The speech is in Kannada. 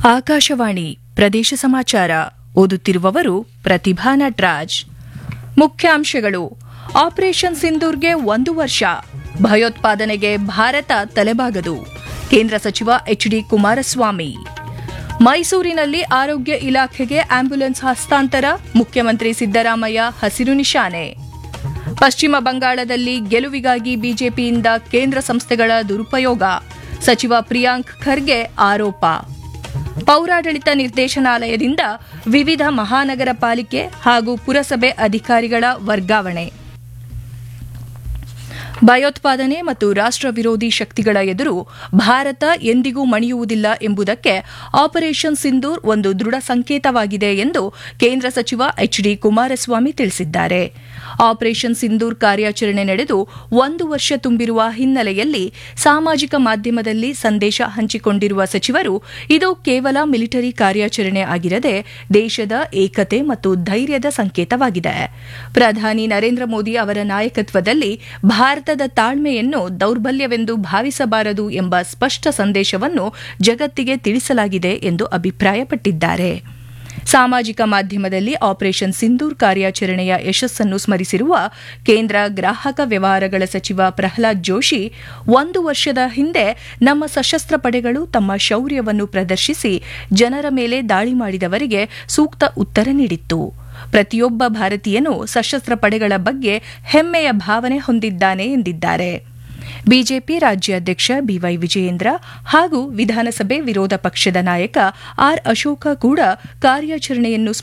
ಆಕಾಶವಾಣಿ ಪ್ರದೇಶ ಸಮಾಚಾರ ಓದುತ್ತಿರುವವರು ಪ್ರತಿಭಾ ನಟ್ರಾಜ್ ಮುಖ್ಯಾಂಶಗಳು ಆಪರೇಷನ್ ಸಿಂಧೂರ್ಗೆ ಒಂದು ವರ್ಷ ಭಯೋತ್ಪಾದನೆಗೆ ಭಾರತ ತಲೆಬಾಗದು ಕೇಂದ್ರ ಸಚಿವ ಎಚ್ಡಿ ಕುಮಾರಸ್ವಾಮಿ ಮೈಸೂರಿನಲ್ಲಿ ಆರೋಗ್ಯ ಇಲಾಖೆಗೆ ಆಂಬ್ಯುಲೆನ್ಸ್ ಹಸ್ತಾಂತರ ಮುಖ್ಯಮಂತ್ರಿ ಸಿದ್ದರಾಮಯ್ಯ ಹಸಿರು ನಿಶಾನೆ ಪಶ್ಚಿಮ ಬಂಗಾಳದಲ್ಲಿ ಗೆಲುವಿಗಾಗಿ ಬಿಜೆಪಿಯಿಂದ ಕೇಂದ್ರ ಸಂಸ್ಥೆಗಳ ದುರುಪಯೋಗ ಸಚಿವ ಪ್ರಿಯಾಂಕ್ ಖರ್ಗೆ ಆರೋಪ ಪೌರಾಡಳಿತ ನಿರ್ದೇಶನಾಲಯದಿಂದ ವಿವಿಧ ಮಹಾನಗರ ಪಾಲಿಕೆ ಹಾಗೂ ಪುರಸಭೆ ಅಧಿಕಾರಿಗಳ ವರ್ಗಾವಣೆ ಭಯೋತ್ಪಾದನೆ ಮತ್ತು ರಾಷ್ಟ್ರ ವಿರೋಧಿ ಶಕ್ತಿಗಳ ಎದುರು ಭಾರತ ಎಂದಿಗೂ ಮಣಿಯುವುದಿಲ್ಲ ಎಂಬುದಕ್ಕೆ ಆಪರೇಷನ್ ಸಿಂಧೂರ್ ಒಂದು ದೃಢ ಸಂಕೇತವಾಗಿದೆ ಎಂದು ಕೇಂದ್ರ ಸಚಿವ ಎಚ್ಡಿ ಕುಮಾರಸ್ವಾಮಿ ತಿಳಿಸಿದ್ದಾರೆ ಆಪರೇಷನ್ ಸಿಂಧೂರ್ ಕಾರ್ಯಾಚರಣೆ ನಡೆದು ಒಂದು ವರ್ಷ ತುಂಬಿರುವ ಹಿನ್ನೆಲೆಯಲ್ಲಿ ಸಾಮಾಜಿಕ ಮಾಧ್ಯಮದಲ್ಲಿ ಸಂದೇಶ ಹಂಚಿಕೊಂಡಿರುವ ಸಚಿವರು ಇದು ಕೇವಲ ಮಿಲಿಟರಿ ಕಾರ್ಯಾಚರಣೆ ಆಗಿರದೆ ದೇಶದ ಏಕತೆ ಮತ್ತು ಧೈರ್ಯದ ಸಂಕೇತವಾಗಿದೆ ಪ್ರಧಾನಿ ನರೇಂದ್ರ ಮೋದಿ ಅವರ ನಾಯಕತ್ವದಲ್ಲಿ ಭಾರತದ ತಾಳ್ಮೆಯನ್ನು ದೌರ್ಬಲ್ಯವೆಂದು ಭಾವಿಸಬಾರದು ಎಂಬ ಸ್ಪಷ್ಟ ಸಂದೇಶವನ್ನು ಜಗತ್ತಿಗೆ ತಿಳಿಸಲಾಗಿದೆ ಎಂದು ಅಭಿಪ್ರಾಯಪಟ್ಟಿದ್ದಾರೆ ಸಾಮಾಜಿಕ ಮಾಧ್ಯಮದಲ್ಲಿ ಆಪರೇಷನ್ ಸಿಂಧೂರ್ ಕಾರ್ಯಾಚರಣೆಯ ಯಶಸ್ಸನ್ನು ಸ್ಮರಿಸಿರುವ ಕೇಂದ್ರ ಗ್ರಾಹಕ ವ್ಯವಹಾರಗಳ ಸಚಿವ ಪ್ರಹ್ಲಾದ್ ಜೋಶಿ ಒಂದು ವರ್ಷದ ಹಿಂದೆ ನಮ್ಮ ಸಶಸ್ತ್ರ ಪಡೆಗಳು ತಮ್ಮ ಶೌರ್ಯವನ್ನು ಪ್ರದರ್ಶಿಸಿ ಜನರ ಮೇಲೆ ದಾಳಿ ಮಾಡಿದವರಿಗೆ ಸೂಕ್ತ ಉತ್ತರ ನೀಡಿತ್ತು ಪ್ರತಿಯೊಬ್ಬ ಭಾರತೀಯನೂ ಸಶಸ್ತ್ರ ಪಡೆಗಳ ಬಗ್ಗೆ ಹೆಮ್ಮೆಯ ಭಾವನೆ ಹೊಂದಿದ್ದಾನೆ ಎಂದಿದ್ದಾರೆ ಬಿಜೆಪಿ ರಾಜ್ಯಾಧ್ಯಕ್ಷ ಬಿವೈ ವಿಜಯೇಂದ್ರ ಹಾಗೂ ವಿಧಾನಸಭೆ ವಿರೋಧ ಪಕ್ಷದ ನಾಯಕ ಆರ್ ಅಶೋಕ ಕೂಡ ಕಾರ್ಯಾಚರಣೆಯನ್ನು